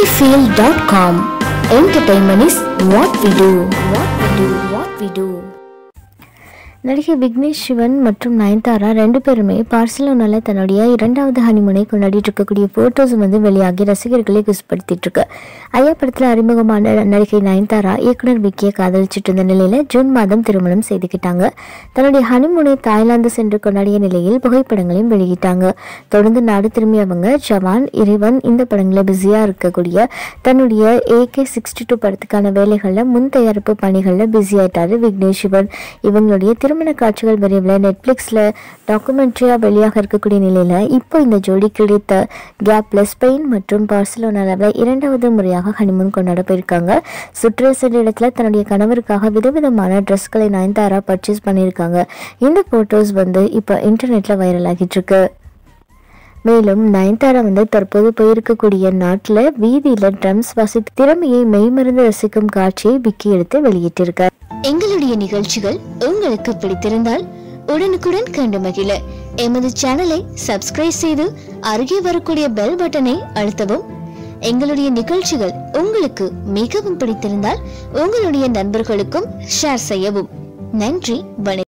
Sunnyfield.com. Entertainment is what we do. What we do. What we do. நடிகை விக்னேஷ் சிவன் மற்றும் நயன்தாரா ரெண்டு பேருமே பார்சிலோனால தன்னுடைய இரண்டாவது ஹனிமூனை கொண்டாடிட்டு இருக்கக்கூடிய போட்டோஸ் வந்து வெளியாகி ரசிகர்களை குசுப்படுத்திட்டு இருக்கு ஐயா படத்துல அறிமுகமான நடிகை நயன்தாரா இயக்குனர் விக்கியை காதலிச்சிட்டு இருந்த நிலையில ஜூன் மாதம் திருமணம் செய்துக்கிட்டாங்க தன்னுடைய ஹனிமூனை தாய்லாந்து சென்று கொண்டாடிய நிலையில் புகைப்படங்களையும் வெளியிட்டாங்க தொடர்ந்து நாடு திரும்பிய அவங்க ஜவான் இறைவன் இந்த படங்களை பிஸியா இருக்கக்கூடிய தன்னுடைய ஏகே சிக்ஸ்டி டூ படத்துக்கான வேலைகளில் முன் தயாரிப்பு பணிகளில் பிஸி ஆயிட்டாரு விக்னேஷ் சிவன் இவங்களுடைய திருமண காட்சிகள் விரைவில் நெட்ஃப்ளிக்ஸில் டாக்குமெண்ட்ரியாக வெளியாக இருக்கக்கூடிய நிலையில் இப்போ இந்த ஜோடி கிடைத்த கேப்ல ஸ்பெயின் மற்றும் பார்சிலோனாவில் இரண்டாவது முறையாக ஹனிமூன் கொண்டாட போயிருக்காங்க சுற்றுலா சென்ற இடத்துல தன்னுடைய கணவருக்காக விதவிதமான ட்ரெஸ்களை நயன்தாரா பர்ச்சேஸ் பண்ணியிருக்காங்க இந்த ஃபோட்டோஸ் வந்து இப்போ இன்டர்நெட்டில் வைரல் ஆகிட்டு இருக்கு மேலும் நயன்தாரா வந்து தற்போது போயிருக்கக்கூடிய நாட்டில் வீதியில் ட்ரம்ஸ் வாசித்து திறமையை மெய்மறந்து ரசிக்கும் காட்சியை விக்கி எடுத்து வெளியிட்டிருக்கார் எங்களுடைய நிகழ்ச்சிகள் உங்களுக்கு பிடித்திருந்தால் உடனுக்குடன் கண்டு மகிழ எமது சேனலை சப்ஸ்கிரைப் செய்து அருகே வரக்கூடிய பெல் பட்டனை அழுத்தவும் எங்களுடைய நிகழ்ச்சிகள் உங்களுக்கு மிகவும் பிடித்திருந்தால் உங்களுடைய நண்பர்களுக்கும் ஷேர் செய்யவும் நன்றி வணக்கம்